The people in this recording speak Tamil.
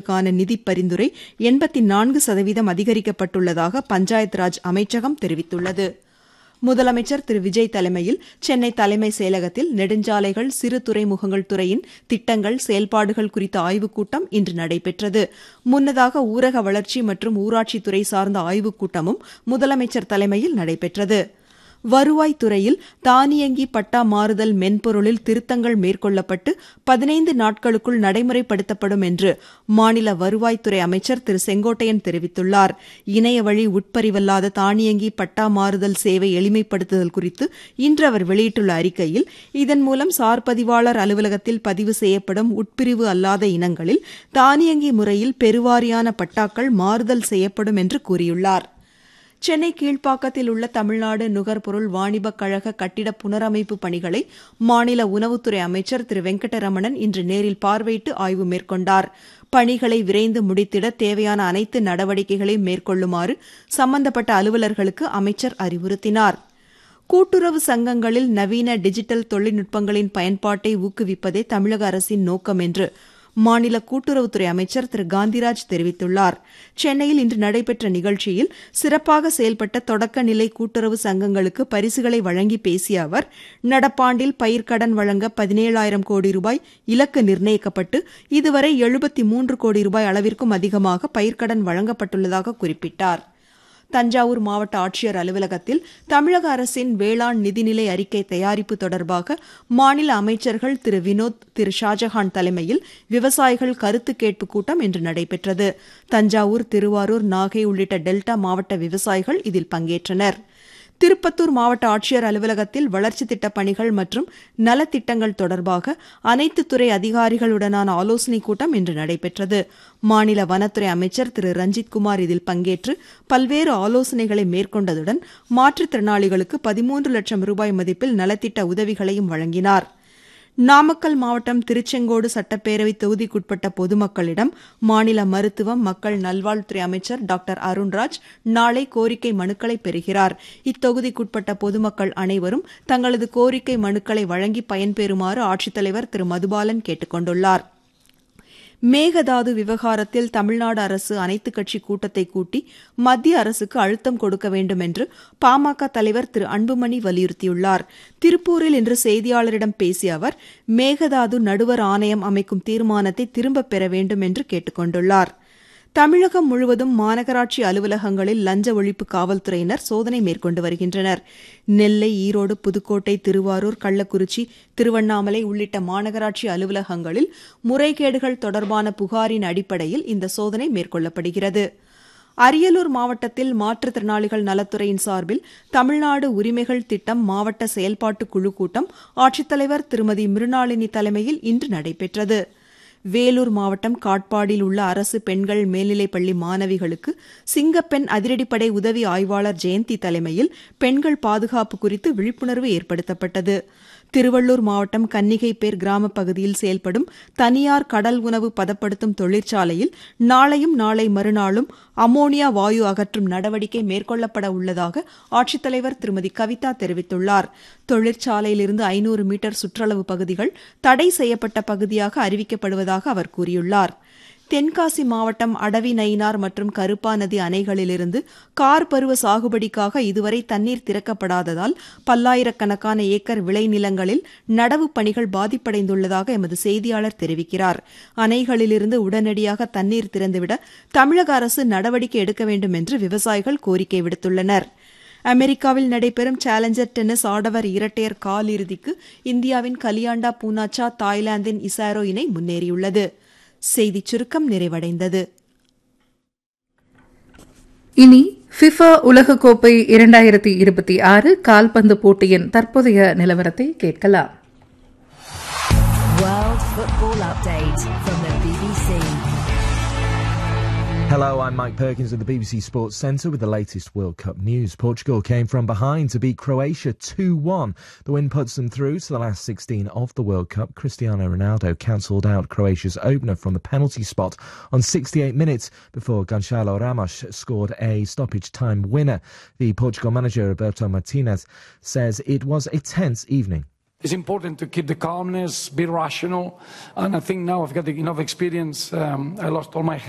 திட்டங்களுக்கான நிதி பரிந்துரை எண்பத்தி நான்கு சதவீதம் அதிகரிக்கப்பட்டுள்ளதாக பஞ்சாயத் ராஜ் அமைச்சகம் தெரிவித்துள்ளது முதலமைச்சர் திரு விஜய் தலைமையில் சென்னை தலைமை செயலகத்தில் நெடுஞ்சாலைகள் சிறு துறைமுகங்கள் துறையின் திட்டங்கள் செயல்பாடுகள் குறித்த ஆய்வுக் கூட்டம் இன்று நடைபெற்றது முன்னதாக ஊரக வளர்ச்சி மற்றும் ஊராட்சித்துறை சார்ந்த ஆய்வுக் கூட்டமும் முதலமைச்சர் தலைமையில் நடைபெற்றது வருவாய்த்துறையில் தானியங்கி பட்டா மாறுதல் மென்பொருளில் திருத்தங்கள் மேற்கொள்ளப்பட்டு பதினைந்து நாட்களுக்குள் நடைமுறைப்படுத்தப்படும் என்று மாநில வருவாய்த்துறை அமைச்சர் திரு செங்கோட்டையன் தெரிவித்துள்ளார் இணைய வழி உட்பரிவல்லாத தானியங்கி பட்டா மாறுதல் சேவை எளிமைப்படுத்துதல் குறித்து இன்று அவர் வெளியிட்டுள்ள அறிக்கையில் இதன் மூலம் சார் பதிவாளர் அலுவலகத்தில் பதிவு செய்யப்படும் உட்பிரிவு அல்லாத இனங்களில் தானியங்கி முறையில் பெருவாரியான பட்டாக்கள் மாறுதல் செய்யப்படும் என்று கூறியுள்ளார் சென்னை கீழ்ப்பாக்கத்தில் உள்ள தமிழ்நாடு நுகர்பொருள் வாணிபக் கழக கட்டிட புனரமைப்பு பணிகளை மாநில உணவுத்துறை அமைச்சர் திரு வெங்கடரமணன் இன்று நேரில் பார்வையிட்டு ஆய்வு மேற்கொண்டார் பணிகளை விரைந்து முடித்திட தேவையான அனைத்து நடவடிக்கைகளையும் மேற்கொள்ளுமாறு சம்பந்தப்பட்ட அலுவலர்களுக்கு அமைச்சர் அறிவுறுத்தினார் கூட்டுறவு சங்கங்களில் நவீன டிஜிட்டல் தொழில்நுட்பங்களின் பயன்பாட்டை ஊக்குவிப்பதே தமிழக அரசின் நோக்கம் என்று மாநில கூட்டுறவுத்துறை அமைச்சர் திரு காந்திராஜ் தெரிவித்துள்ளார் சென்னையில் இன்று நடைபெற்ற நிகழ்ச்சியில் சிறப்பாக செயல்பட்ட தொடக்க நிலை கூட்டுறவு சங்கங்களுக்கு பரிசுகளை வழங்கி பேசிய அவர் நடப்பாண்டில் பயிர்க்கடன் வழங்க பதினேழாயிரம் கோடி ரூபாய் இலக்கு நிர்ணயிக்கப்பட்டு இதுவரை எழுபத்தி மூன்று கோடி ரூபாய் அளவிற்கும் அதிகமாக பயிர்க்கடன் வழங்கப்பட்டுள்ளதாக குறிப்பிட்டார் தஞ்சாவூர் மாவட்ட ஆட்சியர் அலுவலகத்தில் தமிழக அரசின் வேளாண் நிதிநிலை அறிக்கை தயாரிப்பு தொடர்பாக மாநில அமைச்சர்கள் திரு வினோத் திரு ஷாஜஹான் தலைமையில் விவசாயிகள் கருத்து கேட்பு கூட்டம் இன்று நடைபெற்றது தஞ்சாவூர் திருவாரூர் நாகை உள்ளிட்ட டெல்டா மாவட்ட விவசாயிகள் இதில் பங்கேற்றனா் திருப்பத்தூர் மாவட்ட ஆட்சியர் அலுவலகத்தில் வளர்ச்சித் திட்டப் பணிகள் மற்றும் நலத்திட்டங்கள் தொடர்பாக அனைத்து துறை அதிகாரிகளுடனான ஆலோசனைக் கூட்டம் இன்று நடைபெற்றது மாநில வனத்துறை அமைச்சர் திரு ரஞ்சித்குமார் இதில் பங்கேற்று பல்வேறு ஆலோசனைகளை மேற்கொண்டதுடன் மாற்றுத்திறனாளிகளுக்கு பதிமூன்று லட்சம் ரூபாய் மதிப்பில் நலத்திட்ட உதவிகளையும் வழங்கினாா் நாமக்கல் மாவட்டம் திருச்செங்கோடு சட்டப்பேரவை தொகுதிக்குட்பட்ட பொதுமக்களிடம் மாநில மருத்துவம் மக்கள் நல்வாழ்வுத்துறை அமைச்சர் டாக்டர் அருண்ராஜ் நாளை கோரிக்கை மனுக்களை பெறுகிறார் இத்தொகுதிக்குட்பட்ட பொதுமக்கள் அனைவரும் தங்களது கோரிக்கை மனுக்களை வழங்கி பயன்பெறுமாறு ஆட்சித்தலைவர் திரு மதுபாலன் கேட்டுக் கொண்டுள்ளாா் மேகதாது விவகாரத்தில் தமிழ்நாடு அரசு அனைத்துக் கட்சி கூட்டத்தை கூட்டி மத்திய அரசுக்கு அழுத்தம் கொடுக்க வேண்டும் என்று பாமக தலைவர் திரு அன்புமணி வலியுறுத்தியுள்ளார் திருப்பூரில் இன்று செய்தியாளரிடம் பேசிய அவர் மேகதாது நடுவர் ஆணையம் அமைக்கும் தீர்மானத்தை திரும்பப் பெற வேண்டும் என்று கேட்டுக் கொண்டுள்ளார் தமிழகம் முழுவதும் மாநகராட்சி அலுவலகங்களில் லஞ்ச ஒழிப்பு காவல்துறையினர் சோதனை மேற்கொண்டு வருகின்றனர் நெல்லை ஈரோடு புதுக்கோட்டை திருவாரூர் கள்ளக்குறிச்சி திருவண்ணாமலை உள்ளிட்ட மாநகராட்சி அலுவலகங்களில் முறைகேடுகள் தொடர்பான புகாரின் அடிப்படையில் இந்த சோதனை மேற்கொள்ளப்படுகிறது அரியலூர் மாவட்டத்தில் மாற்றுத்திறனாளிகள் நலத்துறையின் சார்பில் தமிழ்நாடு உரிமைகள் திட்டம் மாவட்ட செயல்பாட்டு குழு கூட்டம் ஆட்சித்தலைவர் திருமதி மிருணாளினி தலைமையில் இன்று நடைபெற்றது வேலூர் மாவட்டம் காட்பாடியில் உள்ள அரசு பெண்கள் மேல்நிலைப்பள்ளி மாணவிகளுக்கு சிங்கப்பெண் அதிரடிப்படை உதவி ஆய்வாளர் ஜெயந்தி தலைமையில் பெண்கள் பாதுகாப்பு குறித்து விழிப்புணர்வு ஏற்படுத்தப்பட்டது திருவள்ளூர் மாவட்டம் கன்னிகைப்பேர் கிராம பகுதியில் செயல்படும் தனியார் கடல் உணவு பதப்படுத்தும் தொழிற்சாலையில் நாளையும் நாளை மறுநாளும் அமோனியா வாயு அகற்றும் நடவடிக்கை மேற்கொள்ளப்பட உள்ளதாக ஆட்சித்தலைவர் திருமதி கவிதா தெரிவித்துள்ளார் தொழிற்சாலையிலிருந்து ஐநூறு மீட்டர் சுற்றளவு பகுதிகள் தடை செய்யப்பட்ட பகுதியாக அறிவிக்கப்படுவதாக அவர் கூறியுள்ளார் தென்காசி மாவட்டம் அடவி நயினார் மற்றும் கருப்பா நதி அணைகளிலிருந்து கார் பருவ சாகுபடிக்காக இதுவரை தண்ணீர் திறக்கப்படாததால் பல்லாயிரக்கணக்கான ஏக்கர் விளைநிலங்களில் நடவு பணிகள் பாதிப்படைந்துள்ளதாக எமது செய்தியாளர் தெரிவிக்கிறார் அணைகளிலிருந்து உடனடியாக தண்ணீர் திறந்துவிட தமிழக அரசு நடவடிக்கை எடுக்க வேண்டும் என்று விவசாயிகள் கோரிக்கை விடுத்துள்ளனா் அமெரிக்காவில் நடைபெறும் சேலஞ்சர் டென்னிஸ் ஆடவர் இரட்டையர் காலிறுதிக்கு இந்தியாவின் கலியாண்டா பூனாச்சா தாய்லாந்தின் இசாரோ இணை முன்னேறியுள்ளது செய்திச் சுருக்கம் நிறைவடைந்தது இனி ஃபிஃபா உலகக்கோப்பை இரண்டாயிரத்தி இருபத்தி ஆறு கால்பந்து போட்டியின் தற்போதைய நிலவரத்தை கேட்கலாம் World Football Update from the BBC. Hello, I'm Mike Perkins of the BBC Sports Centre with the latest World Cup news. Portugal came from behind to beat Croatia 2 1. The win puts them through to the last 16 of the World Cup. Cristiano Ronaldo cancelled out Croatia's opener from the penalty spot on 68 minutes before Gonçalo Ramos scored a stoppage time winner. The Portugal manager Roberto Martinez says it was a tense evening. It's important to keep the calmness, be rational, and I think now I've got enough experience. Um, I lost all my